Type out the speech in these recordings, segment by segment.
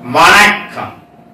வணக்கம்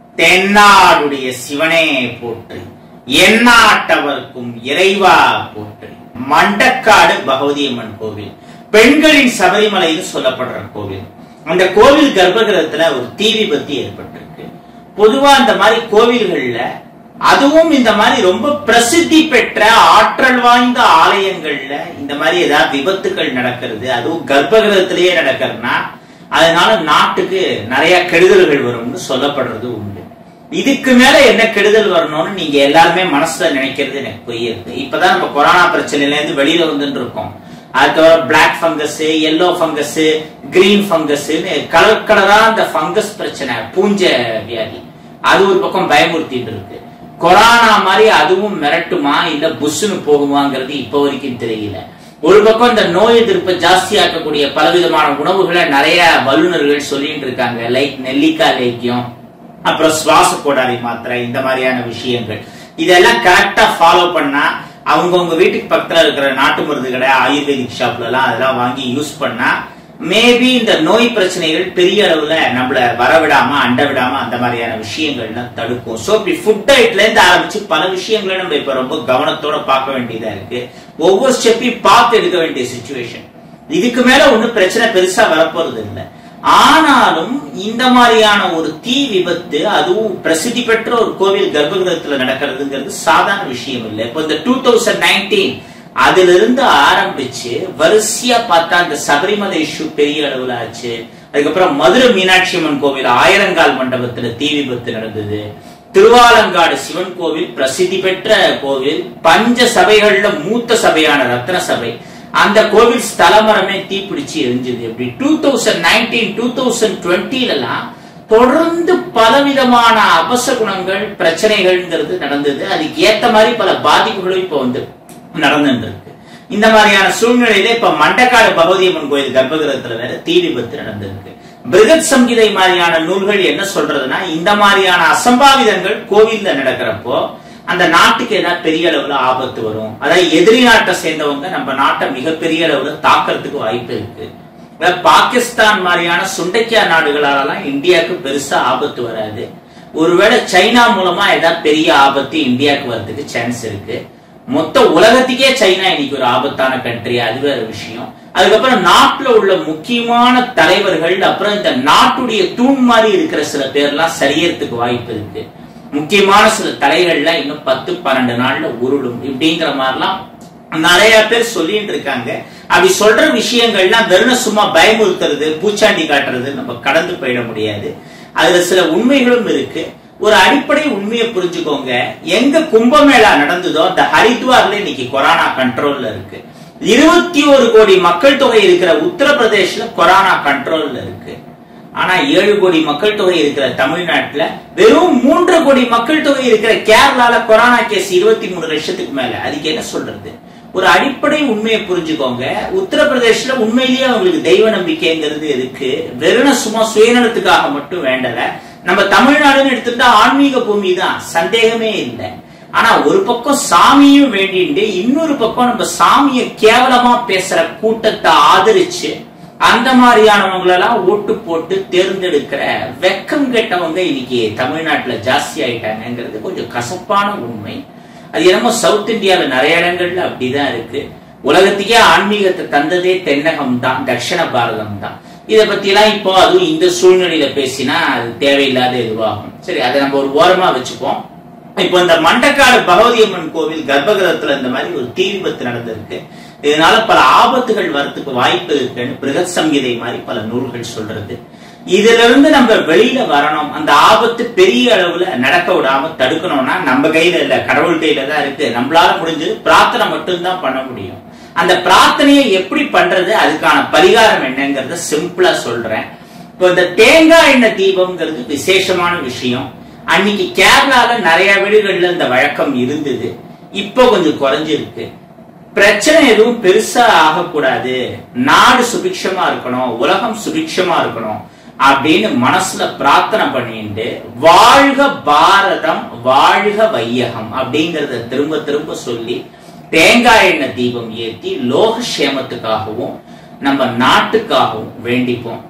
தென்னாடுடைய சிவனே போற்றி எந்நாட்டவர்க்கும் இறைவா போற்றி மண்டக்காடு பகவதி அம்மன் கோவில் பெண்களின் சபரிமலைன்னு சொல்லப்படுற கோவில் அந்த கோவில் கர்ப்பகிரகத்துல ஒரு தீ விபத்து ஏற்பட்டிருக்கு பொதுவா இந்த மாதிரி கோவில்கள்ல அதுவும் இந்த மாதிரி ரொம்ப பிரசித்தி பெற்ற ஆற்றல் வாய்ந்த ஆலயங்கள்ல இந்த மாதிரி ஏதாவது விபத்துகள் நடக்கிறது அதுவும் கர்ப்பகிரகத்திலேயே நடக்கிறதுனா அதனால நாட்டுக்கு நிறைய கெடுதல்கள் வரும்னு சொல்லப்படுறது உண்டு இதுக்கு மேல என்ன கெடுதல் வரணும்னு நீங்க எல்லாருமே மனசுல நினைக்கிறது எனக்கு புரியுது இப்பதான் நம்ம கொரோனா பிரச்சனையில இருந்து வெளியில வந்துட்டு இருக்கோம் அதுக்கப்புறம் black fungus yellow fungus green ஃபங்கஸ்னு கலர் கலரா அந்த ஃபங்கஸ் பிரச்சனை பூஞ்ச வியாதி அது ஒரு பக்கம் பயமுறுத்திட்டு இருக்கு கொரோனா மாதிரி அதுவும் மிரட்டுமா இல்ல புஷ்னு போகுமாங்கிறது இப்ப வரைக்கும் தெரியல ஒரு பக்கம் இந்த நோய் எதிர்ப்பை ஜாஸ்தியாக்கக்கூடிய பலவிதமான உணவுகளை நிறைய வல்லுநர்கள் சொல்லிட்டு இருக்காங்க லைக் நெல்லிக்காய் லேக்கியம் அப்புறம் சுவாச கோடாரி மாத்திரை இந்த மாதிரியான விஷயங்கள் இதெல்லாம் கரெக்டா ஃபாலோ பண்ணா அவங்கவுங்க வீட்டுக்கு பக்கத்துல இருக்கிற நாட்டு மருந்து கடை ஆயுர்வேதிக் ஷாப்ல எல்லாம் அதெல்லாம் வாங்கி யூஸ் பண்ணா மேபி இந்த நோய் பிரச்சனைகள் பெரிய அளவுல நம்மள வரவிடாம அண்ட விடாம அந்த மாதிரியான விஷயங்கள்லாம் தடுக்கும் சோ இப்படி ஃபுட் டயட்ல இருந்து ஆரம்பிச்சு பல விஷயங்களை நம்ம இப்ப ரொம்ப கவனத்தோட பார்க்க வேண்டியதா இருக்கு ஒவ்வொரு ஸ்டெப்பையும் பார்த்து எடுக்க வேண்டிய சுச்சுவேஷன் இதுக்கு மேல ஒண்ணும் பிரச்சனை பெருசா வரப்போறது இல்லை ஆனாலும் இந்த மாதிரியான ஒரு தீ விபத்து அதுவும் பிரசித்தி பெற்ற ஒரு கோவில் கர்ப்பகிரகத்துல நடக்கிறதுங்கிறது சாதாரண விஷயம் இல்லை இப்போ இந்த டூ தௌசண்ட் நைன்டீன் அதுல இருந்து ஆரம்பிச்சு வரிசையா பார்த்தா அந்த சபரிமலை இஷ்யூ பெரிய அளவுல ஆச்சு அதுக்கப்புறம் மதுரை மீனாட்சி அம்மன் கோவில் ஆயிரங்கால் மண்டபத்துல தீ விபத்து நடந்தது திருவாலங்காடு சிவன் கோவில் பிரசித்தி பெற்ற கோவில் பஞ்ச சபைகள்ல மூத்த சபையான ரத்ன சபை அந்த கோவில் ஸ்தலமரமே தீப்பிடிச்சு எரிஞ்சது எப்படி two thousand nineteen two thousand டுவெண்ட்டிலாம் தொடர்ந்து பலவிதமான அபசகுணங்கள் பிரச்சனைகள்ங்கிறது நடந்தது அதுக்கு ஏத்த மாதிரி பல பாதிப்புகளும் இப்ப வந்து நடந்துட்டு இருக்கு இந்த மாதிரியான சூழ்நிலையில இப்ப மண்டக்காடு பகவதி அம்மன் கோயில் கர்ப்பகிரகத்துல வேற தீ விபத்து நடந்திருக்கு பிருகத் சங்கீதை மாதிரியான நூல்கள் என்ன சொல்றதுன்னா இந்த மாதிரியான அசம்பாவிதங்கள் கோவில்ல நடக்கிறப்போ அந்த நாட்டுக்கு ஏதாவது பெரிய அளவுல ஆபத்து வரும் அதாவது எதிரி நாட்டை சேர்ந்தவங்க நம்ம நாட்டை மிகப்பெரிய அளவுல தாக்கறதுக்கு வாய்ப்பு இருக்கு பாகிஸ்தான் மாதிரியான சுண்டைக்கியா நாடுகளாலலாம் இந்தியாவுக்கு பெருசா ஆபத்து வராது ஒருவேளை சைனா மூலமா ஏதாவது பெரிய ஆபத்து இந்தியாவுக்கு வர்றதுக்கு சான்ஸ் இருக்கு மொத்த உலகத்துக்கே சைனா இன்னைக்கு ஒரு ஆபத்தான கண்ட்ரி அது வேற விஷயம் அதுக்கப்புறம் நாட்டுல உள்ள முக்கியமான தலைவர்கள் அப்புறம் இந்த நாட்டுடைய தூண் மாதிரி இருக்கிற சில பேர்லாம் சரியறதுக்கு வாய்ப்பு இருக்கு முக்கியமான சில தலைகள்ல இன்னும் பத்து பன்னெண்டு நாள்ல உருளும் இப்படிங்கிற மாதிரிலாம் நிறைய பேர் சொல்லிட்டு இருக்காங்க அப்படி சொல்ற விஷயங்கள்லாம் வெறும் சும்மா பயமுறுத்துறது பூச்சாண்டி காட்டுறது நம்ம கடந்து போயிட முடியாது அதுல சில உண்மைகளும் இருக்கு ஒரு அடிப்படை உண்மையை புரிஞ்சுக்கோங்க எங்க கும்பமேளா நடந்ததோ அந்த ஹரித்வார்ல இன்னைக்கு கொரோனா கண்ட்ரோல்ல இருக்கு இருபத்தி ஒரு கோடி மக்கள் தொகை இருக்கிற உத்தரப்பிரதேஷ்ல கொரோனா கண்ட்ரோல்ல இருக்கு ஆனா ஏழு கோடி மக்கள் தொகை இருக்கிற தமிழ்நாட்டுல வெறும் மூன்று கோடி மக்கள் தொகை இருக்கிற கேரளால கொரோனா கேஸ் இருபத்தி மூணு லட்சத்துக்கு மேல அதுக்கு என்ன சொல்றது ஒரு அடிப்படை உண்மையை புரிஞ்சுக்கோங்க உத்தரப்பிரதேஷ்ல உண்மையிலேயே அவங்களுக்கு தெய்வ நம்பிக்கைங்கிறது இருக்கு வெறும் சும்மா சுயநலத்துக்காக மட்டும் வேண்டல நம்ம தமிழ்நாடுன்னு எடுத்துட்டா ஆன்மீக பூமி தான் சந்தேகமே இல்லை ஆனா ஒரு பக்கம் சாமியும் வேண்டிட்டு இன்னொரு பக்கம் நம்ம சாமியை கேவலமா பேசுற கூட்டத்தை ஆதரிச்சு அந்த மாதிரியானவங்களெல்லாம் ஓட்டு போட்டு தேர்ந்தெடுக்கிற வெக்கம் கெட்டவங்க இன்னைக்கு தமிழ்நாட்டுல ஜாஸ்தி ஆயிட்டாங்கிறது கொஞ்சம் கசப்பான உண்மை அது என்னமோ சவுத் இந்தியால நிறைய இடங்கள்ல அப்படிதான் இருக்கு உலகத்துக்கே ஆன்மீகத்தை தந்ததே தென்னகம் தான் தட்சிண பாரதம் தான் இதை பத்தி எல்லாம் இப்போ அதுவும் இந்த சூழ்நிலையில பேசினா அது தேவையில்லாத இதுவாகும் சரி அதை நம்ம ஒரு ஓரமா வச்சுப்போம் இப்போ இந்த மண்டக்காடு பகவதி அம்மன் கோவில் கர்ப்பகிரகத்துல இந்த மாதிரி ஒரு தீ விபத்து நடந்திருக்கு இதனால பல ஆபத்துகள் வரத்துக்கு வாய்ப்பு இருக்குன்னு பிருகத் சங்கீதை மாதிரி பல நூல்கள் சொல்றது இதுல இருந்து நம்ம வெளியில வரணும் அந்த ஆபத்து பெரிய அளவுல நடக்க விடாம தடுக்கணும்னா நம்ம கையில இல்ல கடவுள் கையில தான் இருக்கு நம்மளால முடிஞ்சது பிரார்த்தனை மட்டும்தான் பண்ண முடியும் அந்த பிரார்த்தனையை எப்படி பண்றது அதுக்கான பரிகாரம் என்னங்கிறத சிம்பிளா சொல்றேன் இப்போ இந்த தேங்காய் எண்ணெய் தீபம்ங்கிறது விசேஷமான விஷயம் அன்னைக்கு கேரளால நிறைய வீடுகள்ல இந்த வழக்கம் இருந்தது இப்போ கொஞ்சம் குறைஞ்சிருக்கு பிரச்சனை எதுவும் பெருசா ஆகக்கூடாது நாடு சுபிக்ஷமா இருக்கணும் உலகம் சுபிக்ஷமா இருக்கணும் அப்படின்னு மனசுல பிரார்த்தனை பண்ணிட்டு வாழ்க பாரதம் வாழ்க வையகம் அப்படிங்கறத திரும்ப திரும்ப சொல்லி தேங்காய் எண்ணெய் தீபம் ஏற்றி லோக சேமத்துக்காகவும் நம்ம நாட்டுக்காகவும் வேண்டிப்போம்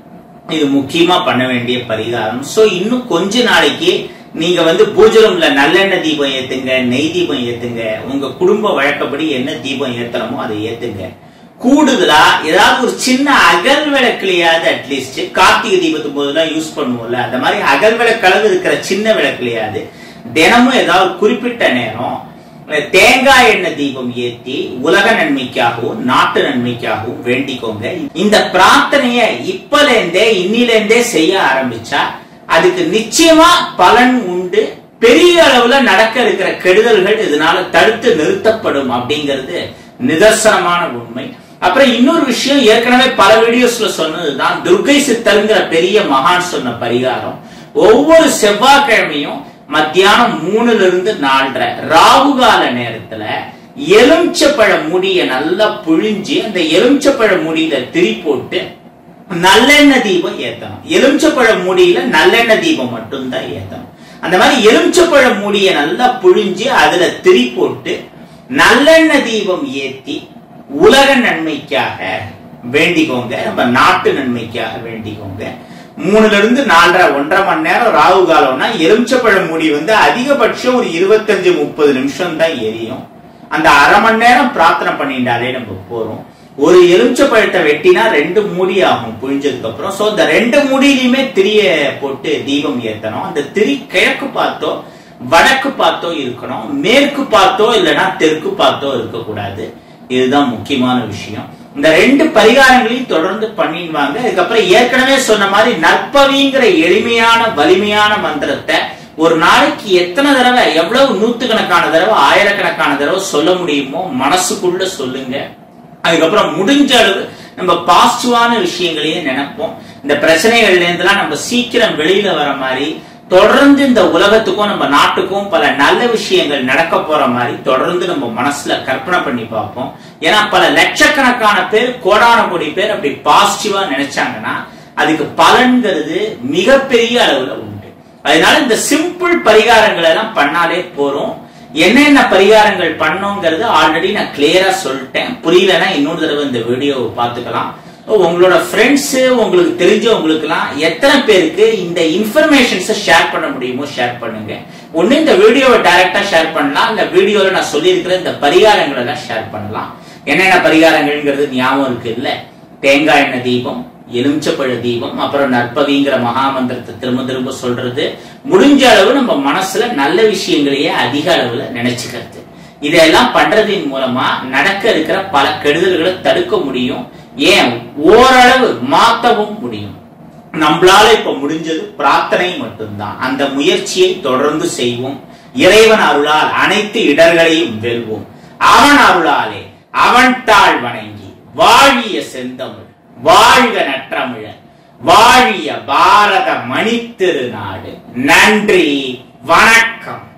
இது முக்கியமா பண்ண வேண்டிய பரிகாரம் சோ இன்னும் கொஞ்ச நாளைக்கு நீங்க வந்து பூஜை ரூம்ல நல்லெண்ணெய் தீபம் ஏத்துங்க நெய் தீபம் ஏத்துங்க உங்க குடும்ப வழக்கப்படி என்ன தீபம் ஏத்தணுமோ அதை ஏத்துங்க கூடுதலா ஏதாவது ஒரு சின்ன அகல் விளக்குலையாவது அட்லீஸ்ட் கார்த்திகை தீபத்து போதெல்லாம் யூஸ் பண்ணுவோம்ல அந்த மாதிரி அகல் விளக்களவு இருக்கிற சின்ன விளக்குலையாவது தினமும் ஏதாவது குறிப்பிட்ட நேரம் தேங்காய் எண்ணெய் தீபம் ஏத்தி உலக நன்மைக்காகவும் நாட்டு நன்மைக்காகவும் வேண்டிக்கோங்க இந்த பிரார்த்தனைய இப்பலேந்தே இன்னிலேந்தே செய்ய ஆரம்பிச்சா அதுக்கு நிச்சயமா பலன் உண்டு பெரிய அளவுல நடக்க இருக்கிற கெடுதல்கள் இதனால தடுத்து நிறுத்தப்படும் அப்படிங்கிறது நிதர்சனமான உண்மை அப்புறம் இன்னொரு விஷயம் ஏற்கனவே பல வீடியோஸ்ல சொன்னதுதான் துர்கை சித்தருங்கிற பெரிய மகான் சொன்ன பரிகாரம் ஒவ்வொரு செவ்வாய்க்கிழமையும் மத்தியானம் மூணுல இருந்து நாலரை ராகுகால நேரத்துல எலுமிச்சப்பழ முடிய நல்லா புழிஞ்சு அந்த எலுமிச்சப்பழ முடியில திரி போட்டு நல்லெண்ணெய் தீபம் ஏத்தணும் எலுமிச்சப்பழ மூடியில நல்லெண்ணெய் தீபம் மட்டும்தான் ஏத்தணும் அந்த மாதிரி எலுமிச்சப்பழ மூடிய நல்லா புழிஞ்சு அதுல திரி போட்டு நல்லெண்ணெய் தீபம் ஏத்தி உலக நன்மைக்காக வேண்டிக்கோங்க நம்ம நாட்டு நன்மைக்காக வேண்டிக்கோங்க மூணுல இருந்து நாலரை ஒன்றரை மணி நேரம் ராகு காலம்னா எலுமிச்சப்பழ மூடி வந்து அதிகபட்சம் ஒரு இருபத்தஞ்சு முப்பது நிமிஷம் தான் எரியும் அந்த அரை மணி நேரம் பிரார்த்தனை பண்ணிட்டாலே நம்ம போறோம் ஒரு எலுமிச்ச பழத்தை வெட்டினா ரெண்டு மூடி ஆகும் புழிஞ்சதுக்கு அப்புறம் சோ இந்த ரெண்டு மூடியிலுமே திரிய போட்டு தீபம் ஏத்தணும் அந்த திரி கிழக்கு பார்த்தோ வடக்கு பார்த்தோ இருக்கணும் மேற்கு பார்த்தோ இல்லைன்னா தெற்கு பார்த்தோ இருக்கக்கூடாது இதுதான் முக்கியமான விஷயம் இந்த ரெண்டு பரிகாரங்களையும் தொடர்ந்து பண்ணிடுவாங்க அதுக்கப்புறம் ஏற்கனவே சொன்ன மாதிரி நற்பவிங்கிற எளிமையான வலிமையான மந்திரத்தை ஒரு நாளைக்கு எத்தனை தடவை எவ்வளவு நூத்துக்கணக்கான தடவை ஆயிரக்கணக்கான தடவை சொல்ல முடியுமோ மனசுக்குள்ள சொல்லுங்க அதுக்கப்புறம் முடிஞ்ச அளவு நம்ம பாசிட்டிவான விஷயங்களையும் நினைப்போம் இந்த பிரச்சனைகள்ல இருந்தெல்லாம் நம்ம சீக்கிரம் வெளியில வர மாதிரி தொடர்ந்து இந்த உலகத்துக்கும் நம்ம நாட்டுக்கும் பல நல்ல விஷயங்கள் நடக்க போற மாதிரி தொடர்ந்து நம்ம மனசுல கற்பனை பண்ணி பார்ப்போம் ஏன்னா பல லட்சக்கணக்கான பேர் கோடான கோடி பேர் அப்படி பாசிட்டிவா நினைச்சாங்கன்னா அதுக்கு பலன்கிறது மிகப்பெரிய அளவுல உண்டு அதனால இந்த சிம்பிள் பரிகாரங்கள் எல்லாம் பண்ணாலே போறோம் என்னென்ன பரிகாரங்கள் பண்ணோங்கிறது ஆல்ரெடி நான் கிளியரா சொல்லிட்டேன் புரியலன்னா இன்னொரு தடவை இந்த வீடியோவை பார்த்துக்கலாம் உங்களோட ஃப்ரெண்ட்ஸ் உங்களுக்கு தெரிஞ்சவங்களுக்குலாம் எத்தனை பேருக்கு இந்த இன்ஃபர்மேஷன்ஸை ஷேர் பண்ண முடியுமோ ஷேர் பண்ணுங்க ஒண்ணு இந்த வீடியோவை டைரக்டா ஷேர் பண்ணலாம் இந்த வீடியோல நான் சொல்லியிருக்கிற இந்த பரிகாரங்களை எல்லாம் ஷேர் பண்ணலாம் என்னென்ன பரிகாரங்கள்ங்கிறது ஞாபகம் இருக்கு இல்ல தேங்காய் எண்ணெய் தீபம் எலுமிச்சப்பழ தீபம் அப்புறம் நற்பவிங்கிற மகாமந்திரத்தை திரும்ப திரும்ப சொல்றது முடிஞ்ச அளவு நம்ம மனசுல நல்ல விஷயங்களையே அதிக அளவுல நினைச்சுக்கிறது இதெல்லாம் பண்றதின் மூலமா நடக்க இருக்கிற பல கெடுதல்களை தடுக்க முடியும் ஏன் ஓரளவு மாத்தவும் முடியும் நம்மளால இப்ப முடிஞ்சது பிரார்த்தனை மட்டும்தான் அந்த முயற்சியை தொடர்ந்து செய்வோம் இறைவன் அருளால் அனைத்து இடர்களையும் வெல்வோம் அவன் அருளாலே அவன் தாழ் வணங்கி வாழிய செந்தமிழ் வாழ்க நற்றமிழர் வாழிய பாரத மணித்திருநாடு நன்றி வணக்கம்